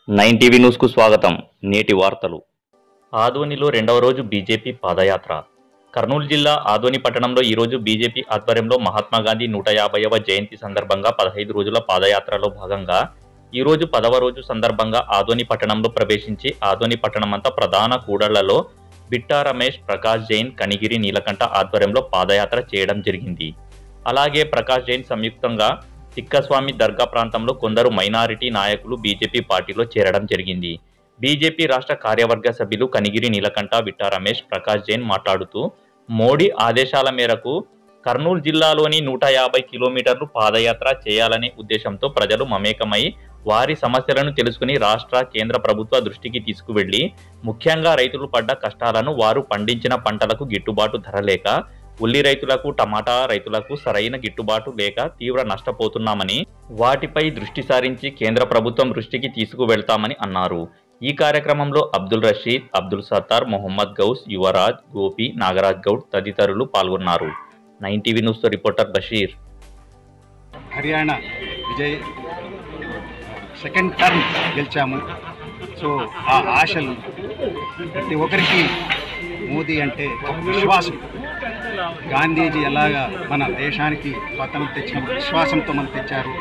Nine TV న్యూస్కు స్వాగతం నేటి వార్తలు ఆదోనిలో రెండవ రోజు బీజేపీ పాదయాత్ర కర్నూలు జిల్లా ఆదోని పట్టణంలో ఈరోజు బీజేపీ ఆధ్వర్యంలో మహాత్మా గాంధీ నూట యాభైవ జయంతి సందర్భంగా పదహైదు రోజుల పాదయాత్రలో భాగంగా ఈరోజు పదవ రోజు సందర్భంగా ఆదోని పట్టణంలో ప్రవేశించి ఆదోని పట్టణమంతా ప్రధాన కూడళ్లలో బిట్టా రమేష్ ప్రకాష్ జైన్ కనిగిరి నీలకంఠ ఆధ్వర్యంలో పాదయాత్ర చేయడం జరిగింది అలాగే ప్రకాష్ జైన్ సంయుక్తంగా తిక్కస్వామి దర్గా ప్రాంతంలో కొందరు మైనారిటీ నాయకులు బీజేపీ పార్టీలో చేరడం జరిగింది బీజేపీ రాష్ట్ర కార్యవర్గ సభ్యులు కనిగిరి నీలకంఠ విట్టా రమేష్ ప్రకాష్ జైన్ మాట్లాడుతూ మోడీ ఆదేశాల మేరకు కర్నూలు జిల్లాలోని నూట యాభై కిలోమీటర్లు పాదయాత్ర చేయాలనే ఉద్దేశంతో ప్రజలు మమేకమై వారి సమస్యలను తెలుసుకుని రాష్ట్ర కేంద్ర ప్రభుత్వ దృష్టికి తీసుకువెళ్లి ముఖ్యంగా రైతులు పడ్డ కష్టాలను వారు పండించిన పంటలకు గిట్టుబాటు ధర లేక ఉల్లి రైతులకు టమాటా రైతులకు సరైన గిట్టుబాటు లేక తీవ్ర నష్టపోతున్నామని వాటిపై దృష్టి సారించి కేంద్ర ప్రభుత్వం దృష్టికి తీసుకువెళ్తామని అన్నారు ఈ కార్యక్రమంలో అబ్దుల్ రషీద్ అబ్దుల్ సత్తార్ మొహమ్మద్ గౌస్ యువరాజ్ గోపి నాగరాజ్ గౌడ్ తదితరులు పాల్గొన్నారు నైన్ టీవీ న్యూస్తో reporter Basheer Haryana Vijay second term గెలిచాము సో ఆ ఆశలు ప్రతి ఒక్కరికి మోదీ అంటే ఒక విశ్వాసం గాంధీజీ ఎలాగా మన దేశానికి స్వతంత్రం తెచ్చిన విశ్వాసంతో మనం తెచ్చారు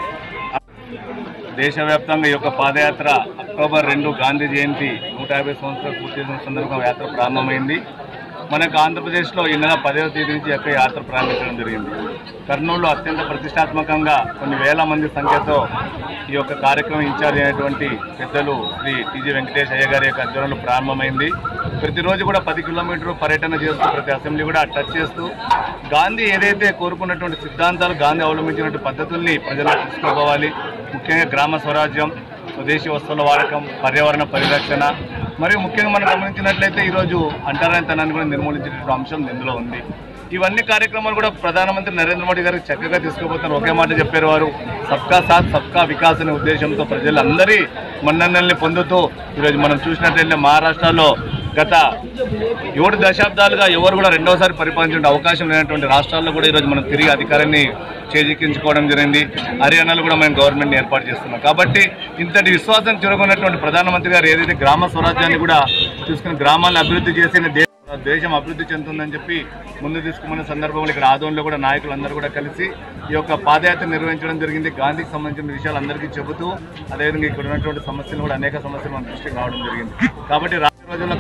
దేశవ్యాప్తంగా ఈ యొక్క పాదయాత్ర అక్టోబర్ రెండు గాంధీ జయంతి నూట యాభై సంవత్సరాలు పూర్తి చేసిన సందర్భంగా యాత్ర ప్రారంభమైంది మనకు ఆంధ్రప్రదేశ్లో ఈ నెల పదవ తేదీ నుంచి యొక్క యాత్ర ప్రారంభించడం జరిగింది కర్నూలులో అత్యంత ప్రతిష్టాత్మకంగా కొన్ని వేల మంది సంఖ్యతో ఈ యొక్క కార్యక్రమం ఇన్ఛార్జ్ అయినటువంటి పెద్దలు శ్రీ టీజీ వెంకటేష్ అయ్య గారి యొక్క ఆధ్వర్యంలో ప్రారంభమైంది ప్రతిరోజు కూడా పది కిలోమీటర్లు పర్యటన చేస్తూ ప్రతి అసెంబ్లీ కూడా టచ్ చేస్తూ గాంధీ ఏదైతే కోరుకున్నటువంటి సిద్ధాంతాలు గాంధీ అవలంబించినటువంటి పద్ధతుల్ని ప్రజలకు తీసుకుపోవాలి ముఖ్యంగా గ్రామ స్వరాజ్యం స్వదేశీ వస్తువుల వాడకం పర్యావరణ పరిరక్షణ మరియు ముఖ్యంగా మనం గమనించినట్లయితే ఈరోజు అంటరానితనాన్ని కూడా నిర్మూలించేటువంటి అంశం ఇందులో ఉంది ఇవన్నీ కార్యక్రమాలు కూడా ప్రధానమంత్రి నరేంద్ర మోడీ గారికి చక్కగా తీసుకుపోతారు ఒకే మాట చెప్పారు వారు సబ్కా సాత్ సబ్కా వికాస్ అనే ఉద్దేశంతో ప్రజలందరి మన్ననల్ని పొందుతూ ఈరోజు మనం చూసినట్లయితే మహారాష్ట్రలో గత ఏడు దశాబ్దాలుగా ఎవరు కూడా రెండోసారి పరిపాలించే అవకాశం లేనటువంటి రాష్ట్రాల్లో కూడా ఈరోజు మనం తిరిగి అధికారాన్ని చేజిక్కించుకోవడం జరిగింది హర్యానాలో కూడా మేము గవర్నమెంట్ని ఏర్పాటు చేస్తున్నాం కాబట్టి ఇంతటి విశ్వాసం చెరుకున్నటువంటి ప్రధానమంత్రి గారు ఏదైతే గ్రామ స్వరాజ్యాన్ని కూడా తీసుకుని గ్రామాలను అభివృద్ధి చేసిన దే- దేశం అభివృద్ధి చెందుతుందని చెప్పి ముందు తీసుకున్న సందర్భంలో ఇక్కడ ఆదోన్లో కూడా నాయకులందరూ కూడా కలిసి ఈ యొక్క పాదయాత్ర నిర్వహించడం జరిగింది గాంధీకి సంబంధించిన విషయాలు అందరికీ చెబుతూ అదేవిధంగా ఇక్కడ ఉన్నటువంటి సమస్యలు కూడా అనేక సమస్యలు మన దృష్టికి రావడం జరిగింది కాబట్టి రాష్ట్ర రోజుల్లో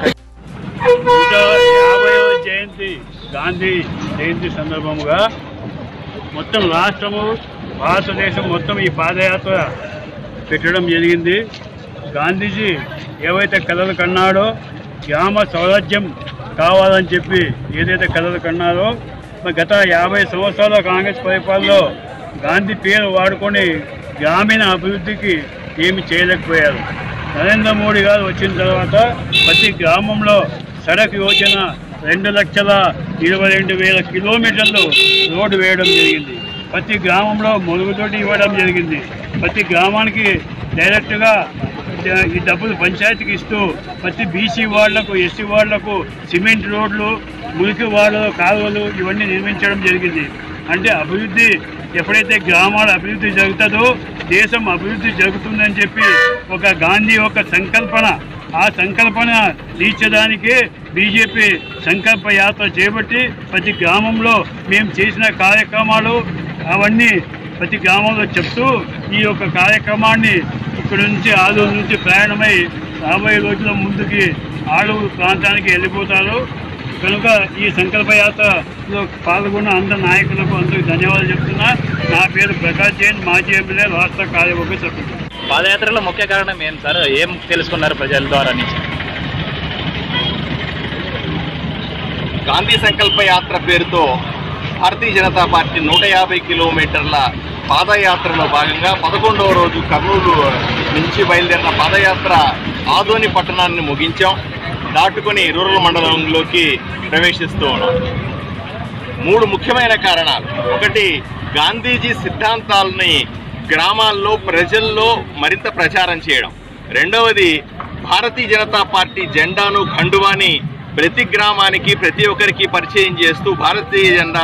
నూట యాభైవ జయంతి గాంధీ జయంతి సందర్భముగా మొత్తం రాష్ట్రము భారతదేశం మొత్తం ఈ పాదయాత్ర పెట్టడం జరిగింది గాంధీజీ ఏవైతే కలలు కన్నాడో గ్రామ స్వరాజ్యం కావాలని చెప్పి ఏదైతే కలలు కన్నారో మరి గత యాభై సంవత్సరాల కాంగ్రెస్ పరిపాలనలో గాంధీ పేరు వాడుకొని గ్రామీణ అభివృద్ధికి ఏమి చేయలేకపోయారు నరేంద్ర మోడీ గారు వచ్చిన తర్వాత ప్రతి గ్రామంలో సడక్ యోజన రెండు లక్షల ఇరవై రెండు వేల కిలోమీటర్లు రోడ్డు వేయడం జరిగింది ప్రతి గ్రామంలో మురుగుతోటి ఇవ్వడం జరిగింది ప్రతి గ్రామానికి డైరెక్ట్గా ఈ డబ్బులు పంచాయతీకి ఇస్తూ ప్రతి బీసీ వాళ్లకు ఎస్సీ వాళ్లకు సిమెంట్ రోడ్లు మురికి వాడలు కాలువలు ఇవన్నీ నిర్మించడం జరిగింది అంటే అభివృద్ధి ఎప్పుడైతే గ్రామాల అభివృద్ధి జరుగుతుందో దేశం అభివృద్ధి జరుగుతుందని చెప్పి ఒక గాంధీ ఒక సంకల్పన ఆ సంకల్పన తీర్చడానికే బీజేపీ సంకల్ప యాత్ర చేపట్టి ప్రతి గ్రామంలో మేము చేసిన కార్యక్రమాలు అవన్నీ ప్రతి గ్రామంలో చెప్తూ ఈ యొక్క కార్యక్రమాన్ని ఇక్కడ నుంచి ఆలూరు నుంచి ప్రయాణమై రాబోయే రోజుల ముందుకి ఆలూరు ప్రాంతానికి వెళ్ళిపోతారు కనుక ఈ సంకల్ప యాత్రలో పాల్గొన్న అందరి నాయకులకు అందరికి ధన్యవాదాలు చెప్తున్నా నా పేరు ప్రకాష్ జైన్ మాజీ ఎమ్మెల్యే రాష్ట్ర కార్యవర్గ సభ్యుడు పాదయాత్రలో ముఖ్య కారణం ఏం సార్ ఏం తెలుసుకున్నారు ప్రజల ద్వారా నుంచి గాంధీ సంకల్ప యాత్ర పేరుతో భారతీయ జనతా పార్టీ నూట యాభై కిలోమీటర్ల పాదయాత్రలో భాగంగా పదకొండవ రోజు కర్నూలు నుంచి బయలుదేరిన పాదయాత్ర ఆదోని పట్టణాన్ని ముగించాం దాటుకొని రూరల్ మండలంలోకి ప్రవేశిస్తూ ఉన్నాం మూడు ముఖ్యమైన కారణాలు ఒకటి గాంధీజీ సిద్ధాంతాలని గ్రామాల్లో ప్రజల్లో మరింత ప్రచారం చేయడం రెండవది భారతీయ జనతా పార్టీ జెండాను ఖండువాని ప్రతి గ్రామానికి ప్రతి ఒక్కరికి పరిచయం చేస్తూ భారతీయ జెండా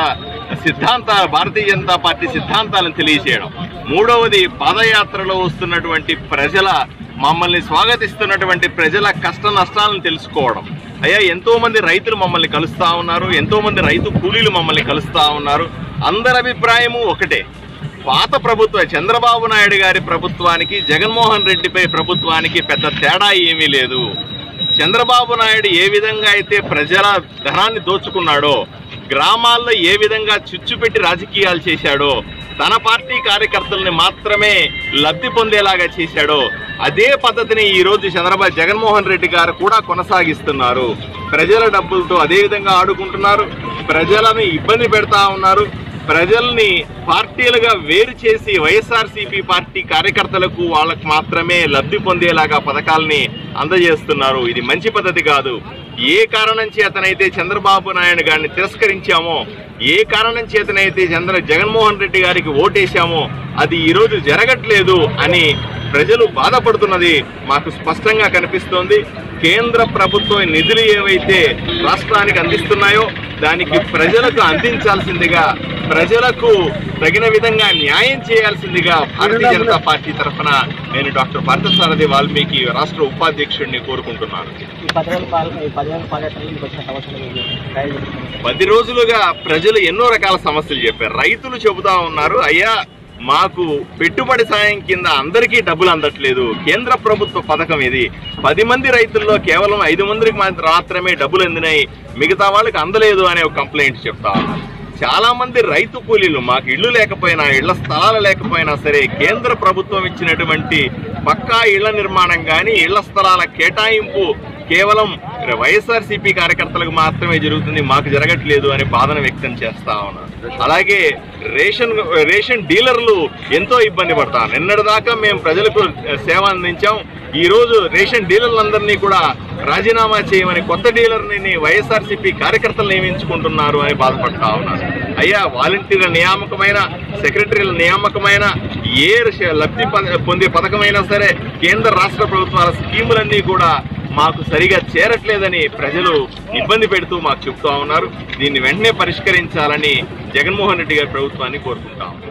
సిద్ధాంత భారతీయ జనతా పార్టీ సిద్ధాంతాలను తెలియజేయడం మూడవది పాదయాత్రలో వస్తున్నటువంటి ప్రజల మమ్మల్ని స్వాగతిస్తున్నటువంటి ప్రజల కష్ట నష్టాలను తెలుసుకోవడం అయ్యా ఎంతో మంది రైతులు మమ్మల్ని కలుస్తా ఉన్నారు ఎంతో మంది రైతు కూలీలు మమ్మల్ని కలుస్తా ఉన్నారు అందరి అభిప్రాయము ఒకటే పాత ప్రభుత్వ చంద్రబాబు నాయుడు గారి ప్రభుత్వానికి జగన్మోహన్ రెడ్డిపై ప్రభుత్వానికి పెద్ద తేడా ఏమీ లేదు చంద్రబాబు నాయుడు ఏ విధంగా అయితే ప్రజల ధనాన్ని దోచుకున్నాడో గ్రామాల్లో ఏ విధంగా చిచ్చుపెట్టి రాజకీయాలు చేశాడో తన పార్టీ కార్యకర్తల్ని మాత్రమే లబ్ధి పొందేలాగా చేశాడో అదే పద్ధతిని ఈ రోజు చంద్రబాబు జగన్మోహన్ రెడ్డి గారు కూడా కొనసాగిస్తున్నారు ప్రజల డబ్బులతో అదే విధంగా ఆడుకుంటున్నారు ప్రజలను ఇబ్బంది పెడతా ఉన్నారు ప్రజల్ని పార్టీలుగా వేరు చేసి వైఎస్ఆర్సీపీ పార్టీ కార్యకర్తలకు వాళ్ళకు మాత్రమే లబ్ధి పొందేలాగా పథకాలని అందజేస్తున్నారు ఇది మంచి పద్ధతి కాదు ఏ కారణం చేతనైతే చంద్రబాబు నాయుడు గారిని తిరస్కరించామో ఏ కారణం చేతనైతే చంద్ర జగన్మోహన్ రెడ్డి గారికి ఓటేశామో అది ఈరోజు జరగట్లేదు అని ప్రజలు బాధపడుతున్నది మాకు స్పష్టంగా కనిపిస్తోంది కేంద్ర ప్రభుత్వం నిధులు ఏవైతే రాష్ట్రానికి అందిస్తున్నాయో దానికి ప్రజలకు అందించాల్సిందిగా ప్రజలకు తగిన విధంగా న్యాయం చేయాల్సిందిగా భారతీయ జనతా పార్టీ తరఫున నేను డాక్టర్ పార్థసారథి వాల్మీకి రాష్ట్ర ఉపాధ్యక్షుడిని కోరుకుంటున్నాను ఈ పది రోజుల పాలన ఈ పది రోజుల పాదయాత్రలో మీకు వచ్చిన సమస్యలు ఏంటి? రైతు గురించి. పది రోజులుగా ప్రజలు ఎన్నో రకాల సమస్యలు చెప్పారు రైతులు చెబుతా ఉన్నారు అయ్యా మాకు పెట్టుబడి సాయం కింద అందరికీ డబ్బులు అందట్లేదు కేంద్ర ప్రభుత్వ పథకం ఇది పది మంది రైతుల్లో కేవలం ఐదు మందికి మాత్రం- మాత్రమే డబ్బులు అందినాయి మిగతా వాళ్ళకి అందలేదు అనే ఒక కంప్లైంట్ చెప్తా ఉన్నారు చాలా మంది రైతు కూలీలు మాకు ఇళ్ళు లేకపోయినా ఇళ్ల స్థలాలు లేకపోయినా సరే కేంద్ర ప్రభుత్వం ఇచ్చినటువంటి పక్కా ఇళ్ల నిర్మాణం కానీ ఇళ్ల స్థలాల కేటాయింపు కేవలం వైఎస్ఆర్సీపీ కార్యకర్తలకు మాత్రమే జరుగుతుంది మాకు జరగట్లేదు అని బాధను వ్యక్తం చేస్తా ఉన్నారు అలాగే రేషన్ రేషన్ డీలర్లు ఎంతో ఇబ్బంది పడతారు నిన్నటిదాకా మేము ప్రజలకు సేవ అందించాం ఈ రోజు రేషన్ డీలర్లందరినీ కూడా రాజీనామా చేయమని కొత్త డీలర్ని వైఎస్ఆర్సీపీ కార్యకర్తలు నియమించుకుంటున్నారు అని బాధపడతా ఉన్నారు అయ్యా వాలంటీర్ల నియామకమైన సెక్రటరీల నియామకమైన ఏ రేష- లబ్ధి ప- పొందే పథకమైనా సరే కేంద్ర రాష్ట్ర ప్రభుత్వాల స్కీములన్నీ కూడా మాకు సరిగా చేరట్లేదని ప్రజలు ఇబ్బంది పెడుతూ మాకు చెప్తా ఉన్నారు దీన్ని వెంటనే పరిష్కరించాలని జగన్మోహన్ రెడ్డి గారి ప్రభుత్వాన్ని కోరుకుంటాం